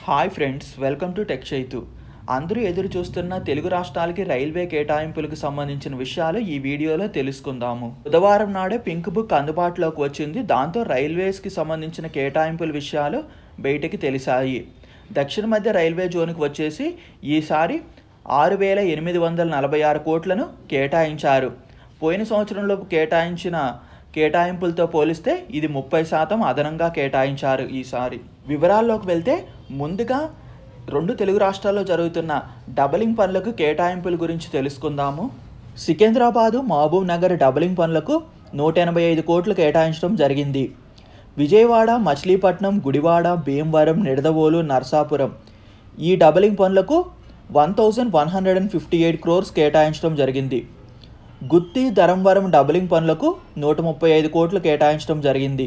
hi friends welcome to tech Chaitu అందరూ ఎదురు చూస్తున్న తెలుగు రాష్ట్రాలకి రైల్వే కేటాయింపులకు సంబంధించిన విషయాలు ఈ వీడియోలో తెలుసుకుందాము బుధవారం నాడే పింక్ బుక్ అందుబాటులోకి వచ్చింది దాంతో రైల్వేస్కి సంబంధించిన కేటాయింపుల విషయాలు బయటకి తెలిసాయి దక్షిణ మధ్య రైల్వే జోన్కి వచ్చేసి ఈసారి ఆరు వేల ఎనిమిది వందల నలభై ఆరు కోట్లను కేటాయించారు పోయిన సంవత్సరంలో కేటాయించిన కేటాయింపులతో పోలిస్తే ఇది ముప్పై శాతం అదనంగా కేటాయించారు ఈసారి వివరాల్లోకి వెళ్తే ముందుగా రెండు తెలుగు రాష్ట్రాల్లో జరుగుతున్న డబలింగ్ పనులకు కేటాయింపుల గురించి తెలుసుకుందాము సికింద్రాబాదు మహబూబ్ నగర్ డబలింగ్ పనులకు నూట ఎనభై ఐదు కోట్లు కేటాయించడం జరిగింది విజయవాడ మచిలీపట్నం గుడివాడ భీమవరం నిడదవోలు నర్సాపురం ఈ డబలింగ్ పనులకు one thousand one hundred and fifty eight crores కేటాయించడం జరిగింది గుత్తి ధరంవరం డబలింగ్ పనులకు నూట ముప్పై ఐదు కోట్లు కేటాయించడం జరిగింది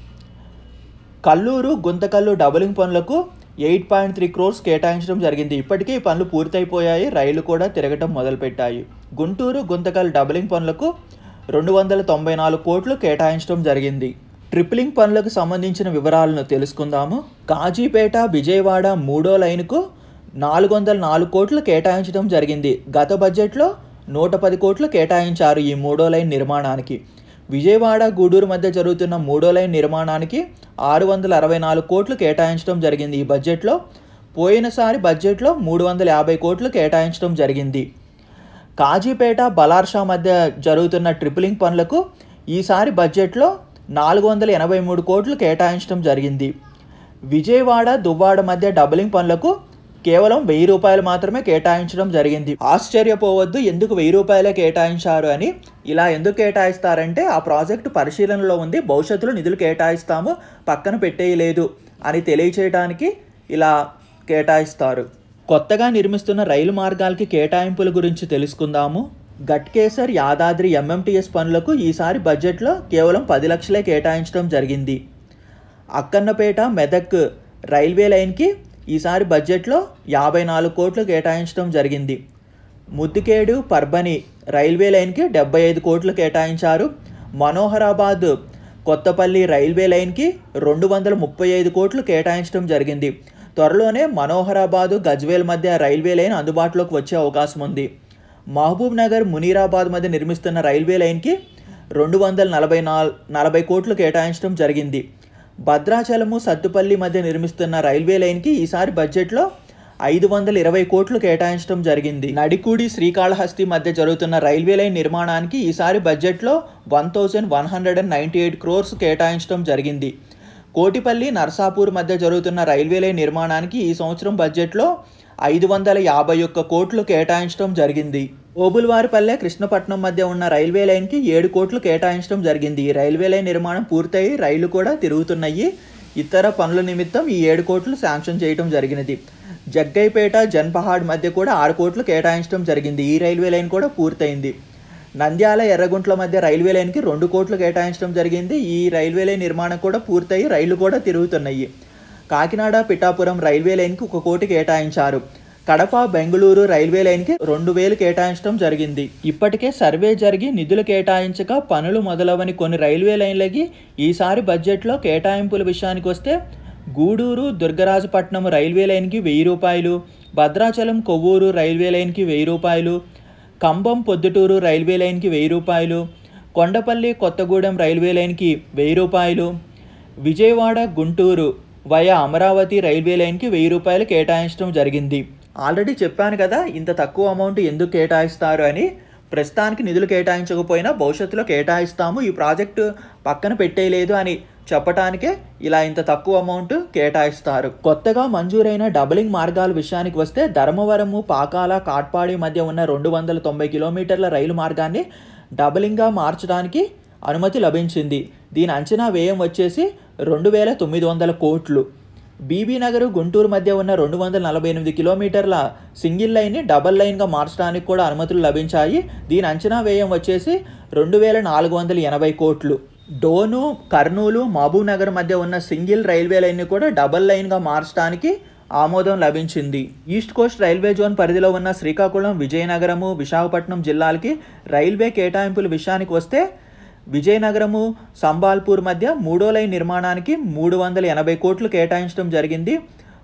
కల్లూరు గుంతకల్లు డబలింగ్ పనులకు ఎయిట్ పాయింట్ త్రీ క్రోర్స్ కేటాయించడం జరిగింది ఇప్పటికే ఈ పనులు పూర్తయిపోయాయి రైళ్లు కూడా తిరగటం మొదలుపెట్టాయి గుంటూరు గుంతకల్ డబలింగ్ పనులకు రెండు వందల తొంభై నాలుగు కోట్లు కేటాయించడం జరిగింది ట్రిప్లింగ్ పనులకు సంబంధించిన వివరాలను తెలుసుకుందాము కాజీపేట విజయవాడ మూడో లైన్కు నాలుగు వందల నాలుగు కోట్లు కేటాయించడం జరిగింది గత బడ్జెట్లో నూట పది కోట్లు కేటాయించారు ఈ మూడో లైన్ నిర్మాణానికి విజయవాడ గూడూరు మధ్య జరుగుతున్న మూడో లైన్ నిర్మాణానికి ఆరు వందల అరవై నాలుగు కోట్లు కేటాయించడం జరిగింది ఈ బడ్జెట్లో పోయినసారి బడ్జెట్లో మూడు వందల యాభై కోట్లు కేటాయించడం జరిగింది కాజీపేట బలార్షా మధ్య జరుగుతున్న ట్రిపులింగ్ పనులకు ఈసారి బడ్జెట్లో నాలుగు వందల ఎనభై మూడు కోట్లు కేటాయించడం జరిగింది విజయవాడ దువ్వాడ మధ్య డబలింగ్ పనులకు కేవలం వెయ్యి రూపాయలు మాత్రమే కేటాయించడం జరిగింది ఆశ్చర్యపోవద్దు ఎందుకు వెయ్యి రూపాయలే కేటాయించారు అని ఇలా ఎందుకు కేటాయిస్తారంటే ఆ ప్రాజెక్టు పరిశీలనలో ఉంది భవిష్యత్తులో నిధులు కేటాయిస్తాము పక్కన పెట్టేయలేదు అని తెలియచేయడానికి ఇలా కేటాయిస్తారు కొత్తగా నిర్మిస్తున్న రైలు మార్గాలకి కేటాయింపుల గురించి తెలుసుకుందాము గట్కేసర్ యాదాద్రి ఎంఎంటీఎస్ పనులకు ఈసారి బడ్జెట్లో కేవలం పది లక్షలే కేటాయించడం జరిగింది అక్కన్నపేట మెదక్ రైల్వే లైన్కి ఈసారి బడ్జెట్లో యాభై నాలుగు కోట్లు కేటాయించడం జరిగింది ముద్దుకేడు పర్బని రైల్వే లైన్కి డెబ్బై ఐదు కోట్లు కేటాయించారు మనోహరాబాద్ కొత్తపల్లి రైల్వే లైన్కి రెండు వందల ముప్పై ఐదు కోట్లు కేటాయించడం జరిగింది త్వరలోనే మనోహరాబాదు గజ్వేల్ మధ్య రైల్వే లైన్ అందుబాటులోకి వచ్చే అవకాశం ఉంది మహబూబ్ నగర్ మునీరాబాద్ మధ్య నిర్మిస్తున్న రైల్వే లైన్కి రెండు వందల నలభై నాల్ నలభై కోట్లు కేటాయించడం జరిగింది భద్రాచలము సత్తుపల్లి మధ్య నిర్మిస్తున్న రైల్వే లైన్కి ఈసారి బడ్జెట్లో ఐదు వందల ఇరవై కోట్లు కేటాయించడం జరిగింది నడికూడి శ్రీకాళహస్తి మధ్య జరుగుతున్న రైల్వే లైన్ నిర్మాణానికి ఈసారి బడ్జెట్లో one thousand one hundred and ninety eight crores కేటాయించడం జరిగింది కోటిపల్లి నర్సాపూర్ మధ్య జరుగుతున్న రైల్వే లైన్ నిర్మాణానికి ఈ సంవత్సరం బడ్జెట్లో ఐదు వందల యాభై ఒక్క కోట్లు కేటాయించడం జరిగింది ఓబుల్వారిపల్లె కృష్ణపట్నం మధ్య ఉన్న రైల్వే లైన్కి ఏడు కోట్లు కేటాయించడం జరిగింది ఈ రైల్వే లైన్ నిర్మాణం పూర్తయి రైళ్లు కూడా తిరుగుతున్నాయి ఇతర పనుల నిమిత్తం ఈ ఏడు కోట్లు శాంక్షన్ చేయడం జరిగినది జగ్గైపేట జన్పహాడ్ మధ్య కూడా ఆరు కోట్లు కేటాయించడం జరిగింది ఈ రైల్వే లైన్ కూడా పూర్తయింది నంద్యాల ఎర్రగుంట్ల మధ్య రైల్వే లైన్కి రెండు కోట్లు కేటాయించడం జరిగింది ఈ రైల్వే లైన్ నిర్మాణం కూడా పూర్తయి రైళ్లు కూడా తిరుగుతున్నాయి కాకినాడ పిఠాపురం రైల్వే లైన్కి ఒక కోటి కేటాయించారు కడప బెంగళూరు రైల్వే లైన్కి రెండు వేలు కేటాయించడం జరిగింది ఇప్పటికే సర్వే జరిగి నిధులు కేటాయించక పనులు మొదలవని కొన్ని రైల్వే లైన్లకి ఈసారి బడ్జెట్లో కేటాయింపుల విషయానికి వస్తే గూడూరు దుర్గరాజపట్నం రైల్వే లైన్కి వెయ్యి రూపాయలు భద్రాచలం కొవ్వూరు రైల్వే లైన్కి వెయ్యి రూపాయలు కంబం పొద్దుటూరు రైల్వే లైన్కి వెయ్యి రూపాయలు కొండపల్లి కొత్తగూడెం రైల్వే లైన్కి వెయ్యి రూపాయలు విజయవాడ గుంటూరు వయా అమరావతి రైల్వే లైన్కి వెయ్యి రూపాయలు కేటాయించడం జరిగింది ఆల్రెడీ చెప్పాను కదా ఇంత తక్కువ అమౌంట్ ఎందుకు కేటాయిస్తారు అని ప్రస్తుతానికి నిధులు కేటాయించకపోయినా భవిష్యత్తులో కేటాయిస్తాము ఈ ప్రాజెక్టు పక్కన పెట్టేయలేదు అని చెప్పటానికే ఇలా ఇంత తక్కువ అమౌంట్ కేటాయిస్తారు కొత్తగా మంజూరైన డబలింగ్ మార్గాల విషయానికి వస్తే ధర్మవరము పాకాల కాట్పాడి మధ్య ఉన్న రెండు వందల తొంభై కిలోమీటర్ల రైలు మార్గాన్ని డబలింగ్గా మార్చడానికి అనుమతి లభించింది దీని అంచనా వ్యయం వచ్చేసి రెండు వేల తొమ్మిది వందల కోట్లు బీబీ నగర్ గుంటూరు మధ్య ఉన్న రెండు వందల నలభై ఎనిమిది కిలోమీటర్ల సింగిల్ లైన్ని డబల్ లైన్గా మార్చడానికి కూడా అనుమతులు లభించాయి దీని అంచనా వ్యయం వచ్చేసి రెండు వేల నాలుగు వందల ఎనభై కోట్లు డోను కర్నూలు మహబూబ్ నగర్ మధ్య ఉన్న సింగిల్ రైల్వే లైన్ని కూడా డబల్ లైన్గా మార్చడానికి ఆమోదం లభించింది ఈస్ట్ కోస్ట్ రైల్వే జోన్ పరిధిలో ఉన్న శ్రీకాకుళం విజయనగరము విశాఖపట్నం జిల్లాలకి రైల్వే కేటాయింపుల విషయానికి వస్తే విజయనగరము సంబాల్పూర్ మధ్య మూడో లైన్ నిర్మాణానికి మూడు వందల ఎనభై కోట్లు కేటాయించడం జరిగింది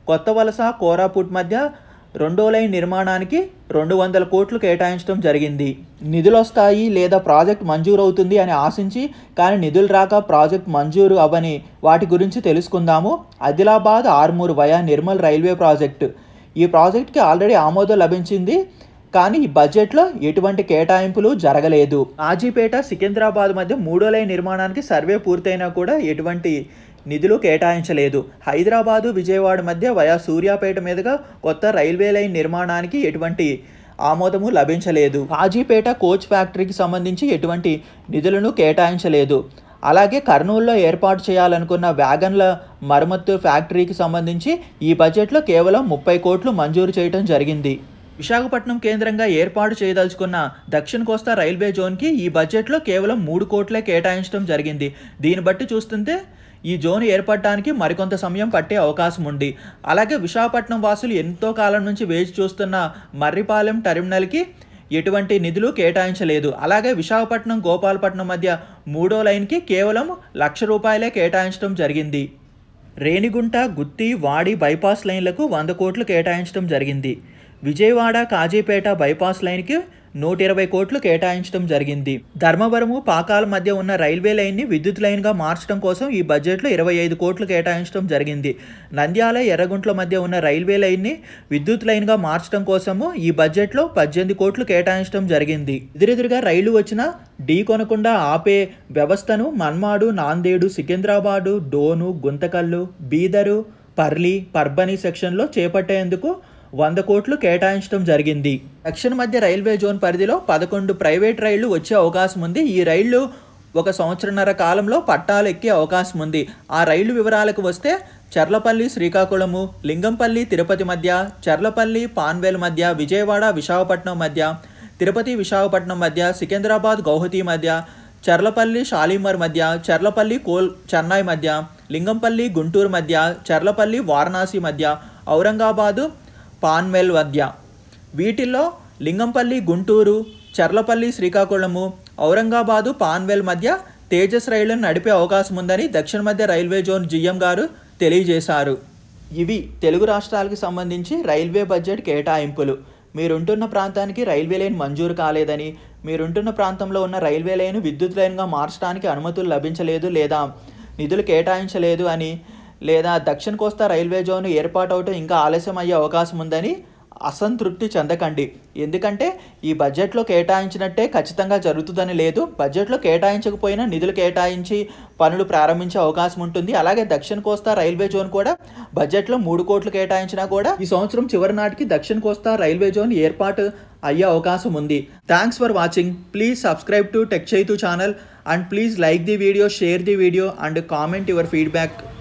కొత్త వలస కోరాపుట్ మధ్య రెండో లైన్ నిర్మాణానికి రెండు వందల కోట్లు కేటాయించడం జరిగింది నిధులు వస్తాయి లేదా ప్రాజెక్ట్ మంజూరు అవుతుంది అని ఆశించి కానీ నిధులు రాక ప్రాజెక్ట్ మంజూరు అవ్వని వాటి గురించి తెలుసుకుందాము Adilabad Armoor via Nirmal railway project ఈ ప్రాజెక్ట్కి ఆల్రెడీ ఆమోదం లభించింది కానీ ఈ బడ్జెట్లో ఎటువంటి కేటాయింపులు జరగలేదు ఆజీపేట సికింద్రాబాద్ మధ్య మూడో లైన్ నిర్మాణానికి సర్వే పూర్తయినా కూడా ఎటువంటి నిధులు కేటాయించలేదు హైదరాబాదు విజయవాడ మధ్య వయా సూర్యాపేట మీదుగా కొత్త రైల్వే లైన్ నిర్మాణానికి ఎటువంటి ఆమోదము లభించలేదు కాజీపేట కోచ్ ఫ్యాక్టరీకి సంబంధించి ఎటువంటి నిధులను కేటాయించలేదు అలాగే కర్నూలులో ఏర్పాటు చేయాలనుకున్న వ్యాగన్ల మరమ్మత్తు ఫ్యాక్టరీకి సంబంధించి ఈ బడ్జెట్లో కేవలం ముప్పై కోట్లు మంజూరు చేయడం జరిగింది విశాఖపట్నం కేంద్రంగా ఏర్పాటు చేయదలుచుకున్న దక్షిణ కోస్తా రైల్వే జోన్కి ఈ బడ్జెట్లో కేవలం మూడు కోట్లే కేటాయించడం జరిగింది దీన్ని బట్టి చూస్తుంటే ఈ జోన్ ఏర్పడటానికి మరికొంత సమయం పట్టే అవకాశం ఉంది అలాగే విశాఖపట్నం వాసులు ఎంతో కాలం నుంచి వేచి చూస్తున్న మర్రిపాలెం టెర్మినల్కి ఎటువంటి నిధులు కేటాయించలేదు అలాగే విశాఖపట్నం గోపాలపట్నం మధ్య మూడో లైన్కి కేవలం లక్ష రూపాయలే కేటాయించడం జరిగింది రేణిగుంట గుత్తి వాడి బైపాస్ లైన్లకు వంద కోట్లు కేటాయించడం జరిగింది విజయవాడ కాజీపేట బైపాస్ లైన్కి నూట ఇరవై కోట్లు కేటాయించడం జరిగింది ధర్మవరము పాకాల మధ్య ఉన్న రైల్వే లైన్ని విద్యుత్ లైన్గా మార్చడం కోసం ఈ బడ్జెట్లో ఇరవై ఐదు కోట్లు కేటాయించడం జరిగింది నంద్యాల ఎర్రగుంట్ల మధ్య ఉన్న రైల్వే లైన్ని విద్యుత్ లైన్గా మార్చడం కోసము ఈ బడ్జెట్లో పద్దెనిమిది కోట్లు కేటాయించడం జరిగింది ఎదురెదురుగా రైలు వచ్చిన ఢీ కొనకుండా ఆపే వ్యవస్థను మన్మాడు నాందేడు సికింద్రాబాదు డోను గుంతకల్లు బీదరు పర్లి పర్బని సెక్షన్లో చేపట్టేందుకు వంద కోట్లు కేటాయించడం జరిగింది దక్షిణ మధ్య రైల్వే జోన్ పరిధిలో పదకొండు ప్రైవేట్ రైళ్లు వచ్చే అవకాశం ఉంది ఈ రైళ్లు ఒక సంవత్సరన్నర కాలంలో పట్టాలు ఎక్కే అవకాశం ఉంది ఆ రైలు వివరాలకు వస్తే చర్లపల్లి శ్రీకాకుళము లింగంపల్లి తిరుపతి మధ్య చర్లపల్లి పాన్వేల్ మధ్య విజయవాడ విశాఖపట్నం మధ్య తిరుపతి విశాఖపట్నం మధ్య సికింద్రాబాద్ గౌహతి మధ్య చర్లపల్లి షాలిమర్ మధ్య చర్లపల్లి కోల్ చెన్నై మధ్య లింగంపల్లి గుంటూరు మధ్య చర్లపల్లి వారణాసి మధ్య ఔరంగాబాదు పాన్మెల్ మధ్య వీటిల్లో లింగంపల్లి గుంటూరు చర్లపల్లి శ్రీకాకుళము ఔరంగాబాదు పాన్వెల్ మధ్య తేజస్ రైళ్లను నడిపే అవకాశం ఉందని దక్షిణ మధ్య రైల్వే జోన్ జిఎం గారు తెలియజేశారు ఇవి తెలుగు రాష్ట్రాలకు సంబంధించి రైల్వే బడ్జెట్ కేటాయింపులు మీరుంటున్న ప్రాంతానికి రైల్వే లైన్ మంజూరు కాలేదని మీరుంటున్న ప్రాంతంలో ఉన్న రైల్వే లైన్ విద్యుత్ లైన్గా మార్చడానికి అనుమతులు లభించలేదు లేదా నిధులు కేటాయించలేదు అని లేదా దక్షిణ కోస్తా రైల్వే జోన్ ఏర్పాటవటం ఇంకా ఆలస్యం అయ్యే అవకాశం ఉందని అసంతృప్తి చెందకండి ఎందుకంటే ఈ బడ్జెట్లో కేటాయించినట్టే ఖచ్చితంగా జరుగుతుందని లేదు బడ్జెట్లో కేటాయించకపోయినా నిధులు కేటాయించి పనులు ప్రారంభించే అవకాశం ఉంటుంది అలాగే దక్షిణ కోస్తా రైల్వే జోన్ కూడా బడ్జెట్లో మూడు కోట్లు కేటాయించినా కూడా ఈ సంవత్సరం చివరి నాటికి దక్షిణ కోస్తా రైల్వే జోన్ ఏర్పాటు అయ్యే అవకాశం ఉంది thanks for watching please subscribe to tech Chaitu channel and please like the video share the video and comment your feedback